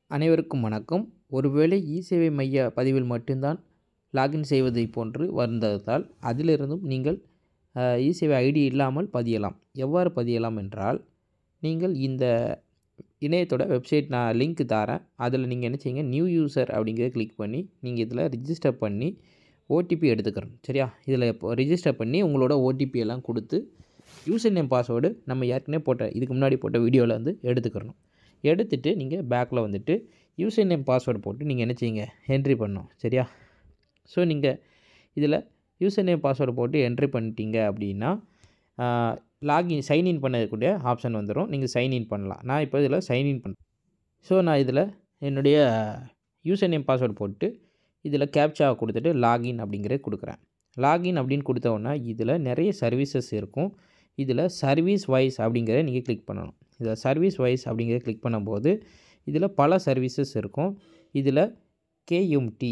அனைவருக்கும் வணக்கம் ஒருவேளை இ சேவை மைய பதிவில் மட்டும்தான் லாகின் செய்வதை போன்று வந்ததால் அதிலிருந்தும் நீங்கள் இ சேவை ஐடி இல்லாமல் பதியலாம் எவ்வாறு பதியலாம் என்றால் நீங்கள் இந்த இணையத்தோட வெப்சைட் நான் லிங்க் தரேன் அதில் நீங்கள் என்ன செய்யுங்க நியூ யூசர் அப்படிங்கிறத கிளிக் பண்ணி நீங்கள் இதில் ரிஜிஸ்டர் பண்ணி ஓடிபி எடுத்துக்கிறோம் சரியா இதில் இப்போ ரிஜிஸ்டர் பண்ணி உங்களோட ஓடிபி எல்லாம் கொடுத்து யூசர் நேம் பாஸ்வேர்டு நம்ம ஏற்கனவே போட்ட இதுக்கு முன்னாடி போட்ட வீடியோவில் வந்து எடுத்துக்கிறணும் எடுத்துகிட்டு நீங்கள் பேக்கில் வந்துட்டு யூசர் நேம் பாஸ்வேர்டு போட்டு நீங்கள் என்ன செய்யுங்க என்ட்ரி பண்ணணும் சரியா ஸோ நீங்கள் இதில் யூசர் நேம் பாஸ்வேர்டு போட்டு என்ட்ரி பண்ணிட்டீங்க அப்படின்னா லாகின் சைன்இன் பண்ணக்கூடிய ஆப்ஷன் வந்துடும் நீங்கள் சைன்இன் பண்ணலாம் நான் இப்போ இதில் சைன்இன் பண்ணுறேன் ஸோ நான் இதில் என்னுடைய யூசர் நேம் பாஸ்வேர்டு போட்டு இதில் கேப்சா கொடுத்துட்டு லாகின் அப்படிங்கிறத கொடுக்குறேன் லாகின் அப்படின்னு கொடுத்த உடனே இதில் நிறைய சர்வீசஸ் இருக்கும் இதில் சர்வீஸ் வைஸ் அப்படிங்கிறத நீங்கள் கிளிக் பண்ணணும் இதில் சர்வீஸ் வைஸ் அப்படிங்கிறத கிளிக் பண்ணும்போது இதில் பல சர்வீசஸ் இருக்கும் இதில் கேஎம்டி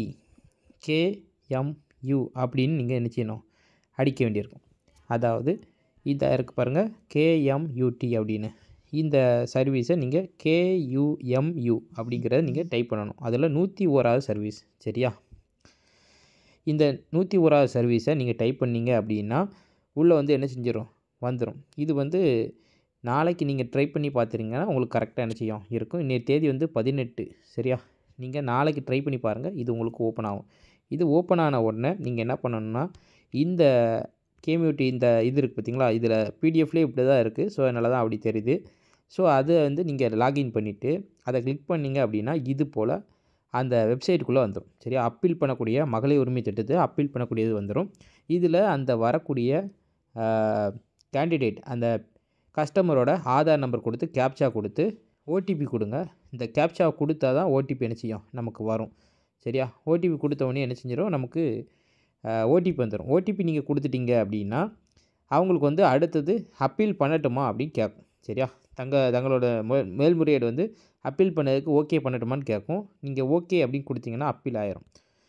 கேஎம்யூ அப்படின்னு நீங்கள் என்ன செய்யணும் அடிக்க வேண்டியிருக்கும் அதாவது இதாக இருக்குது பாருங்கள் கேஎம்யூடி அப்படின்னு இந்த சர்வீஸை நீங்கள் கேயூஎம்யூ அப்படிங்கிறத நீங்கள் டைப் பண்ணணும் அதில் நூற்றி ஓராவது சர்வீஸ் சரியா இந்த நூற்றி ஓராவது சர்வீஸை நீங்கள் டைப் பண்ணீங்க அப்படின்னா உள்ளே வந்து என்ன செஞ்சிடும் வந்துடும் இது வந்து நாளைக்கு நீங்கள் ட்ரை பண்ணி பார்த்துருங்கன்னா உங்களுக்கு கரெக்டாக என்ன செய்யும் இருக்கும் இன்றைய தேதி வந்து பதினெட்டு சரியா நீங்கள் நாளைக்கு ட்ரை பண்ணி பாருங்கள் இது உங்களுக்கு ஓப்பன் ஆகும் இது ஓப்பன் ஆன உடனே நீங்கள் என்ன பண்ணணும்னா இந்த கேமியூட்டி இந்த இது இருக்குது பார்த்தீங்களா இதில் பிடிஎஃப்லேயே இப்படி தான் இருக்குது ஸோ அதனால தான் அப்படி தெரியுது ஸோ அதை வந்து நீங்கள் லாகின் பண்ணிவிட்டு அதை கிளிக் பண்ணிங்க அப்படின்னா இது போல் அந்த வெப்சைட்டுக்குள்ளே வந்துடும் சரியா அப்பீல் பண்ணக்கூடிய மகளிர் உரிமை திட்டத்தை அப்பீல் பண்ணக்கூடியது வந்துடும் இதில் அந்த வரக்கூடிய கேண்டிடேட் அந்த கஸ்டமரோட ஆதார் நம்பர் கொடுத்து கேப்சா கொடுத்து ஓடிபி கொடுங்க இந்த கேப்சா கொடுத்தா தான் ஓடிபி என்ன செய்யும் நமக்கு வரும் சரியா ஓடிபி கொடுத்த உடனே என்ன செஞ்சிடும் நமக்கு ஓடிபி வந்துடும் ஓடிபி நீங்கள் கொடுத்துட்டீங்க அப்படின்னா அவங்களுக்கு வந்து அடுத்தது அப்பீல் பண்ணட்டுமா அப்படின்னு கேட்கும் சரியா தங்க தங்களோட மேல்முறையீடு வந்து அப்பீல் பண்ணதுக்கு ஓகே பண்ணட்டுமான்னு கேட்கும் நீங்கள் ஓகே அப்படின்னு கொடுத்தீங்கன்னா அப்பீல் ஆயிரும்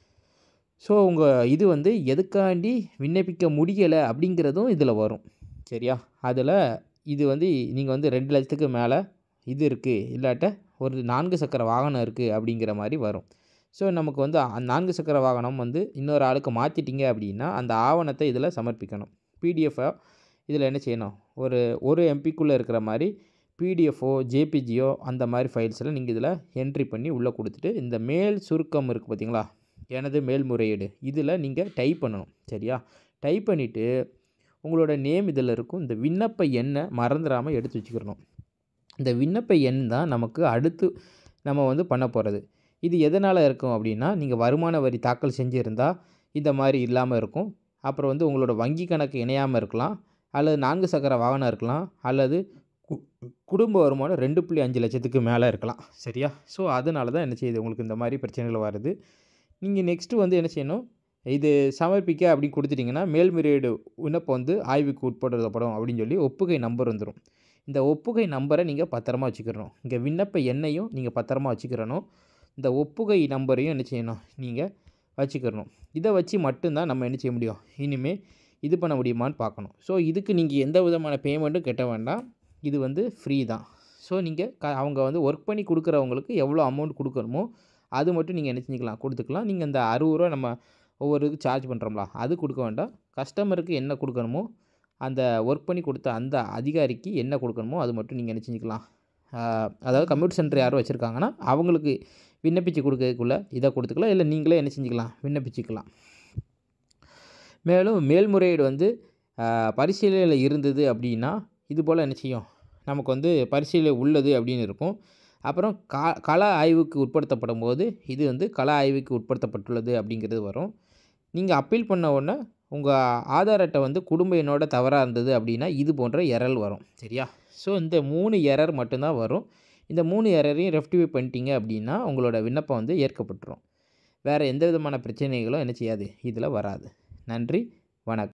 ஸோ உங்கள் இது வந்து எதுக்காண்டி விண்ணப்பிக்க முடியலை அப்படிங்கிறதும் இதில் வரும் சரியா அதில் இது வந்து நீங்கள் வந்து ரெண்டு லட்சத்துக்கு மேலே இது இருக்குது இல்லாட்ட ஒரு நான்கு சக்கர வாகனம் இருக்குது அப்படிங்கிற மாதிரி வரும் ஸோ நமக்கு வந்து நான்கு சக்கர வாகனம் வந்து இன்னொரு ஆளுக்கு மாற்றிட்டீங்க அப்படின்னா அந்த ஆவணத்தை இதில் சமர்ப்பிக்கணும் பிடிஎஃபை இதில் என்ன செய்யணும் ஒரு ஒரு எம்பிக்குள்ளே இருக்கிற மாதிரி பிடிஎஃபோ ஜேபிஜியோ அந்த மாதிரி ஃபைல்ஸில் நீங்கள் இதில் என்ட்ரி பண்ணி உள்ளே கொடுத்துட்டு இந்த மேல் சுருக்கம் இருக்குது பார்த்தீங்களா எனது மேல்முறையீடு இதில் நீங்கள் டைப் பண்ணணும் சரியா டைப் பண்ணிவிட்டு உங்களோட நேம் இதில் இருக்கும் இந்த விண்ணப்ப எண்ணை மறந்துடாமல் எடுத்து வச்சுக்கிறணும் இந்த விண்ணப்ப எண் தான் நமக்கு அடுத்து நம்ம வந்து பண்ண போகிறது இது எதனால் இருக்கும் அப்படின்னா நீங்கள் வருமான வரி தாக்கல் செஞ்சுருந்தால் இந்த மாதிரி இல்லாமல் இருக்கும் அப்புறம் வந்து உங்களோட வங்கி கணக்கு இணையாமல் இருக்கலாம் அல்லது நான்கு சக்கர வாகனம் இருக்கலாம் அல்லது குடும்ப வருமானம் ரெண்டு புள்ளி அஞ்சு லட்சத்துக்கு மேலே இருக்கலாம் சரியா ஸோ அதனால தான் என்ன செய்யுது உங்களுக்கு இந்த மாதிரி பிரச்சனைகள் வருது நீங்கள் நெக்ஸ்ட்டு வந்து என்ன செய்யணும் இது சமர்ப்பிக்க அப்படின்னு கொடுத்துட்டிங்கன்னா மேல்முறையீடு விண்ணப்பம் வந்து ஆய்வுக்கு உட்படுத்தப்படும் அப்படின்னு சொல்லி ஒப்புகை நம்பர் வந்துடும் இந்த ஒப்புகை நம்பரை நீங்கள் பத்திரமா வச்சுக்கிறணும் இங்கே விண்ணப்ப எண்ணையும் நீங்கள் பத்திரமா வச்சுக்கிறணும் இந்த ஒப்புகை நம்பரையும் என்ன செய்யணும் நீங்கள் வச்சுக்கிறணும் இதை வச்சு மட்டும்தான் நம்ம என்ன செய்ய முடியும் இனிமேல் இது பண்ண முடியுமான்னு பார்க்கணும் ஸோ இதுக்கு நீங்கள் எந்த விதமான பேமெண்ட்டும் கட்ட வேண்டாம் இது வந்து ஃப்ரீ தான் ஸோ நீங்கள் க அவங்க வந்து ஒர்க் பண்ணி கொடுக்குறவங்களுக்கு எவ்வளோ அமௌண்ட் கொடுக்கணுமோ அது மட்டும் நீங்கள் என்ன செஞ்சுக்கலாம் கொடுத்துக்கலாம் நீங்கள் இந்த அறுபது ரூபா நம்ம ஒவ்வொரு இதுக்கு சார்ஜ் பண்ணுறோம்ல அது கொடுக்க வேண்டாம் கஸ்டமருக்கு என்ன கொடுக்கணுமோ அந்த ஒர்க் பண்ணி கொடுத்த அந்த அதிகாரிக்கு என்ன கொடுக்கணுமோ அது மட்டும் நீங்கள் என்ன செஞ்சுக்கலாம் அதாவது கம்ப்யூட்டர் சென்டர் யாரும் வச்சுருக்காங்கன்னா அவங்களுக்கு விண்ணப்பித்து கொடுக்கறதுக்குள்ளே இதை கொடுத்துக்கலாம் இல்லை நீங்களே என்ன செஞ்சுக்கலாம் விண்ணப்பிச்சுக்கலாம் மேலும் மேல்முறையீடு வந்து பரிசீலனையில் இருந்தது அப்படின்னா இது போல் என்ன செய்யும் நமக்கு வந்து பரிசீலனை உள்ளது அப்படின்னு இருக்கும் அப்புறம் கா கள ஆய்வுக்கு உட்படுத்தப்படும் போது இது வந்து கள ஆய்வுக்கு உட்படுத்தப்பட்டுள்ளது அப்படிங்கிறது வரும் நீங்கள் அப்பீல் பண்ண உடனே உங்கள் ஆதார் அட்டை வந்து குடும்ப எண்ணோட தவறாக இருந்தது அப்படின்னா இது போன்ற எரல் வரும் சரியா ஸோ இந்த மூணு எரர் மட்டும்தான் வரும் இந்த மூணு எரரையும் ரெஃப்டிஃபை பண்ணிட்டீங்க அப்படின்னா உங்களோட விண்ணப்பம் வந்து ஏற்கப்பட்டுரும் வேறு எந்த விதமான பிரச்சனைகளும் என்ன செய்யாது இதில் வராது நன்றி வணக்கம்